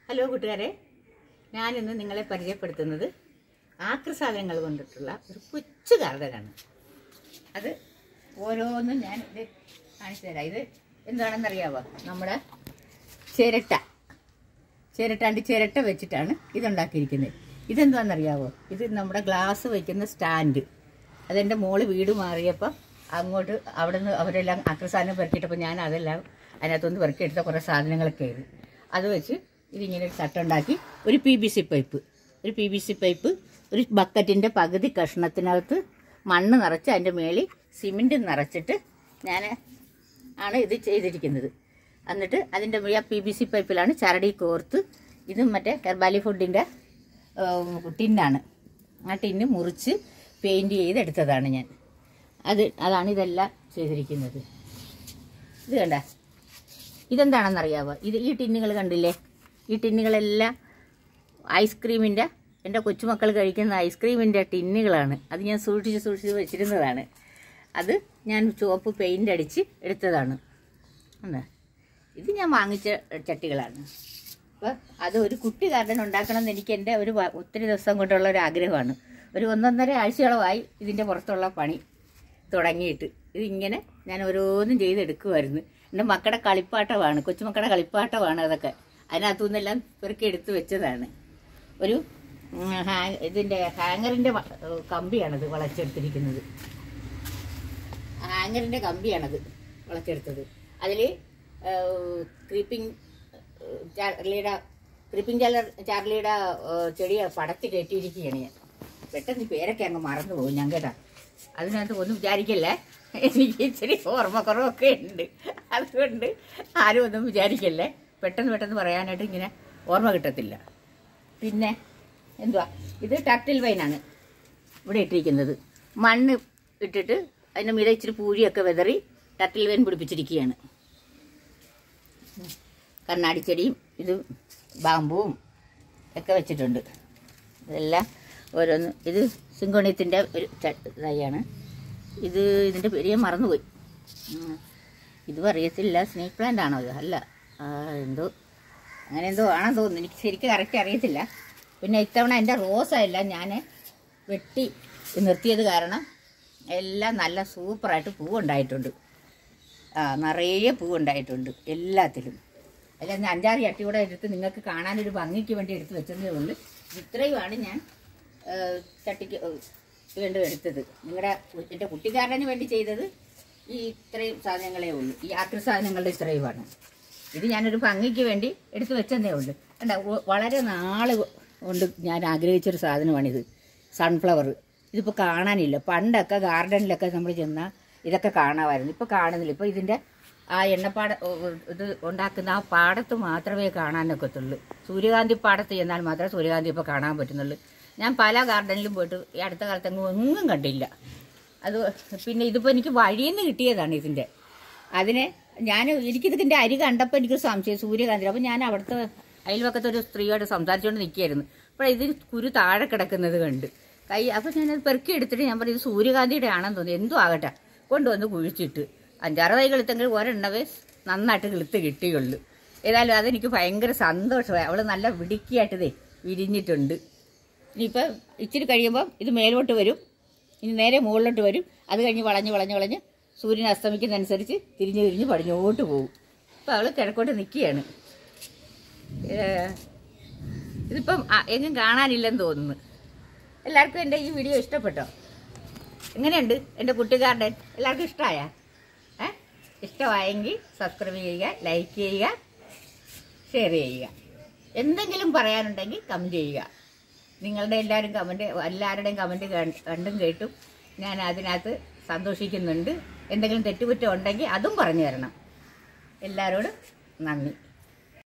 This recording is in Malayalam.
ഹലോ കൂട്ടുകാരെ ഞാനിന്ന് നിങ്ങളെ പരിചയപ്പെടുത്തുന്നത് ആക്രി സാധനങ്ങൾ കൊണ്ടിട്ടുള്ള ഒരു കൊച്ചു ഗാർഡനാണ് അത് ഓരോന്നും ഞാൻ ഇത് കാണിച്ചു തരാം ഇത് എന്താണെന്നറിയാവോ നമ്മുടെ ചിരട്ട ചിരട്ടാണ്ട് ചിരട്ട വെച്ചിട്ടാണ് ഇതുണ്ടാക്കിയിരിക്കുന്നത് ഇതെന്താണെന്നറിയാവോ ഇത് നമ്മുടെ ഗ്ലാസ് വയ്ക്കുന്ന സ്റ്റാൻഡ് അതെൻ്റെ മോള് വീട് മാറിയപ്പോൾ അങ്ങോട്ട് അവിടെ നിന്ന് അവരെല്ലാം ആക്രി സാധനം പെറുക്കിയിട്ടപ്പോൾ ഞാൻ അതെല്ലാം അതിനകത്തുനിന്ന് പെറുക്കിയെടുത്ത കുറേ സാധനങ്ങളൊക്കെ ആയിരുന്നു അത് വെച്ച് ഇതിങ്ങനെ ഒരു തട്ടുണ്ടാക്കി ഒരു പി ബി സി പൈപ്പ് ഒരു പി ബി സി പൈപ്പ് ഒരു ബക്കറ്റിൻ്റെ പകുതി കഷ്ണത്തിനകത്ത് മണ്ണ് നിറച്ച് അതിൻ്റെ മേളിൽ സിമെൻറ്റ് നിറച്ചിട്ട് ഞാൻ ആണ് ഇത് ചെയ്തിരിക്കുന്നത് എന്നിട്ട് അതിൻ്റെ ആ പി ബി സി പൈപ്പിലാണ് ചരടി കോർത്ത് ഇത് മറ്റേ ഹെർബാലി ഫുഡിൻ്റെ ടിന്നാണ് ആ ടിന്ന് മുറിച്ച് പെയിൻറ് ചെയ്തെടുത്തതാണ് ഞാൻ അത് അതാണ് ഇതെല്ലാം ചെയ്തിരിക്കുന്നത് ഇത് കണ്ട ഇതെന്താണെന്നറിയാവോ ഇത് ഈ ടിന്നുകൾ കണ്ടില്ലേ ഈ ടിന്നുകളെല്ലാം ഐസ്ക്രീമിൻ്റെ എൻ്റെ കൊച്ചുമക്കൾ കഴിക്കുന്ന ഐസ്ക്രീമിൻ്റെ ടിന്നുകളാണ് അത് ഞാൻ സൂക്ഷിച്ച് സൂക്ഷിച്ച് വെച്ചിരുന്നതാണ് അത് ഞാൻ ചുവപ്പ് പെയിൻ്റ് അടിച്ച് എടുത്തതാണ് എന്താ ഇത് ഞാൻ വാങ്ങിച്ച ചട്ടികളാണ് അപ്പോൾ അത് ഒരു കുട്ടി ഗാർഡൻ ഉണ്ടാക്കണം എന്ന് എനിക്ക് എൻ്റെ ഒരു വ- ഒത്തിരി ദിവസം കൊണ്ടുള്ള ഒരു ആഗ്രഹമാണ് ഒരു ഒന്നൊന്നര ആഴ്ചയോളമായി ഇതിൻ്റെ പുറത്തുള്ള പണി തുടങ്ങിയിട്ട് ഇതിങ്ങനെ ഞാൻ ഓരോന്നും ചെയ്തെടുക്കുമായിരുന്നു എൻ്റെ മക്കളുടെ കളിപ്പാട്ടമാണ് കൊച്ചുമക്കളുടെ കളിപ്പാട്ടമാണ് അതൊക്കെ അതിനകത്തുനിന്നെല്ലാം പെറുക്കി എടുത്ത് വെച്ചതാണ് ഒരു ഉം, ഹാ- ഇതിൻ്റെ ഹാങ്ങറിൻ്റെ വ- കമ്പിയാണത് വളച്ചെടുത്തിരിക്കുന്നത് ഹാങ്ങറിൻ്റെ കമ്പിയാണത് വളച്ചെടുത്തത് അതിൽ ക്രീപ്പിംഗ് ചാർലിയുടെ ക്രീപ്പിംഗ് ചാർലർ ചാർലിയുടെ ഏഹ്, ചെടി പടത്തി കയറ്റിയിരിക്കുകയാണ് ഞാൻ പെട്ടെന്ന് ഈ പേരൊക്കെ അങ്ങ് മറന്നു പോകും ഞാൻ കേട്ടാ അതിനകത്ത് ഒന്നും വിചാരിക്കല്ലേ എനിക്ക് ഇച്ചിരി ഓർമ്മക്കുറവൊക്കെ ഉണ്ട് അതുകൊണ്ട് ആരും ഒന്നും വിചാരിക്കല്ലേ പെട്ടെന്ന് പെട്ടെന്ന് പറയാനായിട്ട് ഇങ്ങനെ ഓർമ്മ കിട്ടത്തില്ല പിന്നെ എന്തുവാ ഇത് ടർട്ടിൽ വൈനാണ് ഇവിടെ ഇട്ടിരിക്കുന്നത് മണ്ണ് ഇട്ടിട്ട് അതിൻ്റെ മീതെ ഇച്ചിരി പൂഴിയൊക്കെ വെതറി ടർട്ടിൽ വൈൻ പിടിപ്പിച്ചിരിക്കുകയാണ് കണ്ണാടിച്ചെടിയും ഇത് ബാമ്പുവും ഒക്കെ വെച്ചിട്ടുണ്ട് ഇതെല്ലാം ഓരോന്ന് ഇത് സിങ്കോണിയത്തിൻ്റെ ഒരു ച- തൈയാണ് ഇത് ഇതിൻ്റെ പേര് ഞാൻ മറന്നുപോയി ഉം. ഇതും അറിയത്തില്ല സ്നേക്ക് പ്ലാന്റ് ആണോ ഇത് അല്ല ആ, എന്തോ അങ്ങനെ എന്തോ ആണെന്ന് തോന്നുന്നു എനിക്ക് ശരിക്കും കറക്റ്റ് അറിയത്തില്ല പിന്നെ ഇത്തവണ എൻ്റെ റോസെല്ലാം ഞാൻ വെട്ടി നിർത്തിയത് കാരണം എല്ലാം നല്ല സൂപ്പറായിട്ട് പൂവുണ്ടായിട്ടുണ്ട് ആ നിറയെ പൂവുണ്ടായിട്ടുണ്ട് എല്ലാത്തിലും അല്ല ഞാൻ അഞ്ചാറ് ചട്ടി കൂടെ എടുത്ത് നിങ്ങൾക്ക് കാണാനൊരു ഭംഗിക്ക് വേണ്ടി എടുത്ത് വെച്ചതേ ഉള്ളൂ ഇത്രയുമാണ് ഞാൻ ആ, ചട്ടിക്ക് ആ, വേണ്ടി എടുത്തത് നിങ്ങളുടെ എൻ്റെ കുട്ടിക്കാരന് വേണ്ടി ചെയ്തത് ഈ ഇത്രയും സാധനങ്ങളേ ഉള്ളൂ ഈ ആക്രി സാധനങ്ങളുടെ ഇത്രയുമാണ് ഇത് ഞാനൊരു ഭംഗിക്ക് വേണ്ടി എടുത്ത് വെച്ചതേ ഉള്ളൂ കണ്ട ഒ- വളരെ നാൾ കൊണ്ട് ഞാൻ ആഗ്രഹിച്ചൊരു സാധനമാണിത് സൺഫ്ലവർ ഇതിപ്പോൾ കാണാനില്ല പണ്ടൊക്കെ ഗാർഡനിലൊക്കെ നമ്മൾ ചെന്നാൽ ഇതൊക്കെ കാണാമായിരുന്നു ഇപ്പോൾ കാണുന്നില്ല ഇപ്പോൾ ഇതിൻ്റെ ആ എണ്ണപ്പാട ഓ, ഓ, ഇത് ഉണ്ടാക്കുന്ന ആ പാടത്ത് മാത്രമേ കാണാനൊക്കത്തുള്ളൂ സൂര്യകാന്തി പാടത്ത് ചെന്നാൽ മാത്രമേ സൂര്യകാന്തി ഇപ്പോൾ കാണാൻ പറ്റുന്നുള്ളൂ ഞാൻ പല ഗാർഡനിലും പോയിട്ട് ഈ അടുത്ത കാലത്തെങ്ങും ഒന്നും കണ്ടില്ല അത് പിന്നെ ഇതിപ്പോൾ എനിക്ക് വഴിയിൽ നിന്ന് കിട്ടിയതാണ് ഇതിൻ്റെ അതിനെ ഞാൻ എനിക്കിതിൻ്റെ അരി കണ്ടപ്പോൾ എനിക്ക് സംശയം സൂര്യകാന്തി അപ്പോൾ ഞാൻ അവിടുത്തെ അയൽവക്കത്തെ ഒരു സ്ത്രീയോട് സംസാരിച്ചുകൊണ്ട് നിൽക്കുകയായിരുന്നു അപ്പോൾ ഇത് കുരു താഴെ കിടക്കുന്നത് കണ്ട് കൈ അപ്പോൾ ഞാനത് പെറുക്കി എടുത്തിട്ട് ഞാൻ പറഞ്ഞു ഇത് സൂര്യകാന്തിയുടെ ആണെന്ന് തോന്നി എന്തും ആകട്ടെ കൊണ്ടുവന്ന് കുഴിച്ചിട്ട് അഞ്ചാറ് തൈ കിളുത്തെങ്കിൽ ഒരെണ്ണവേ നന്നായിട്ട് കിളുത്ത് കിട്ടിയുള്ളൂ ഏതായാലും അതെനിക്ക് ഭയങ്കര സന്തോഷമായി അവൾ നല്ല വിടിക്കിയായിട്ടതേ വിരിഞ്ഞിട്ടുണ്ട് ഇനിയിപ്പോൾ ഇച്ചിരി കഴിയുമ്പോൾ ഇത് മേലോട്ട് വരും ഇനി നേരെ മുകളിലോട്ട് വരും അത് കഴിഞ്ഞ് വളഞ്ഞ് വളഞ്ഞ് വളഞ്ഞ് സൂര്യൻ അസ്തമിക്കുന്നതനുസരിച്ച് തിരിഞ്ഞ് തിരിഞ്ഞ് പടിഞ്ഞോട്ട് പോകും അപ്പോൾ അവൾ കിഴക്കോട്ട് നിൽക്കുകയാണ് ഇതിപ്പം ആ, എങ്ങും കാണാനില്ലെന്ന് തോന്നുന്നു എല്ലാവർക്കും എൻ്റെ ഈ വീഡിയോ ഇഷ്ടപ്പെട്ടോ എങ്ങനെയുണ്ട് എൻ്റെ കുട്ടിക്കാരുടെ എല്ലാവർക്കും ഇഷ്ടമായ ഏ ഇഷ്ടമായെങ്കിൽ സബ്സ്ക്രൈബ് ചെയ്യുക ലൈക്ക് ചെയ്യുക ഷെയർ ചെയ്യുക എന്തെങ്കിലും പറയാനുണ്ടെങ്കിൽ കമൻറ്റ് ചെയ്യുക നിങ്ങളുടെ എല്ലാവരും കമൻറ്റ് എല്ലാവരുടെയും കമൻറ്റ് കണ്ടും കേട്ടും ഞാൻ അതിനകത്ത് സന്തോഷിക്കുന്നുണ്ട് എന്തെങ്കിലും തെറ്റുകുറ്റം ഉണ്ടെങ്കിൽ അതും പറഞ്ഞു തരണം എല്ലാവരോടും നന്ദി